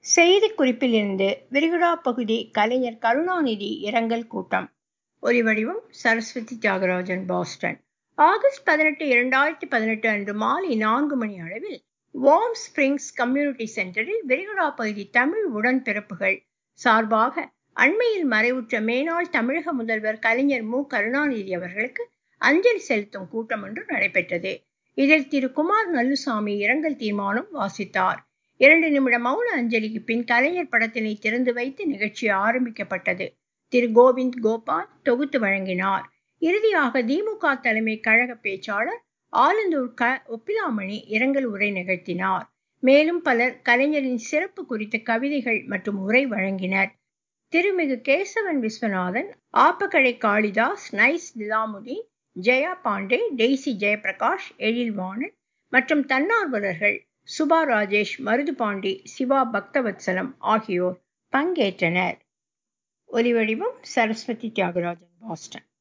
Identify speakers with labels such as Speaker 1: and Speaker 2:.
Speaker 1: செய்திக்குறிப்பிலிருந்து விரிகுடா பகுதி கலைஞர் கருணாநிதி இரங்கல் கூட்டம் ஒலிவடிவம் சரஸ்வதி தியாகராஜன் பாஸ்டன் ஆகஸ்ட் பதினெட்டு இரண்டாயிரத்தி பதினெட்டு அன்று மாலை நான்கு மணி அளவில் வார்ம் ஸ்பிரிங்ஸ் கம்யூனிட்டி சென்டரில் விரிகுடா பகுதி தமிழ் உடன்பிறப்புகள் சார்பாக அண்மையில் மறைவுற்ற மேனாள் தமிழக முதல்வர் கலைஞர் மு கருணாநிதி அவர்களுக்கு அஞ்சலி செலுத்தும் கூட்டம் ஒன்று நடைபெற்றது இதில் திரு குமார் நல்லுசாமி இரங்கல் தீர்மானம் வாசித்தார் இரண்டு நிமிட மௌன அஞ்சலிக்கு பின் கலைஞர் படத்தினை திறந்து வைத்து நிகழ்ச்சி ஆரம்பிக்கப்பட்டது திரு கோவிந்த் கோபால் தொகுத்து வழங்கினார் இறுதியாக திமுக தலைமை கழக பேச்சாளர் ஆலந்தூர் க ஒப்பிலாமணி இரங்கல் உரை நிகழ்த்தினார் மேலும் பலர் கலைஞரின் சிறப்பு குறித்த கவிதைகள் மற்றும் உரை வழங்கினர் திருமிகு கேசவன் விஸ்வநாதன் ஆப்பக்கடை காளிதாஸ் நைஸ் நிலாமுதீன் ஜெயா பாண்டே டெய்சி ஜெயபிரகாஷ் எழில்வாணன் மற்றும் தன்னார்வலர்கள் சுபா ராஜேஷ் மருதுபாண்டி சிவா பக்தவத்சலம் ஆகியோர் பங்கேற்றனர் ஒலிவடிவம் சரஸ்வதி தியாகராஜன் பாஸ்டன்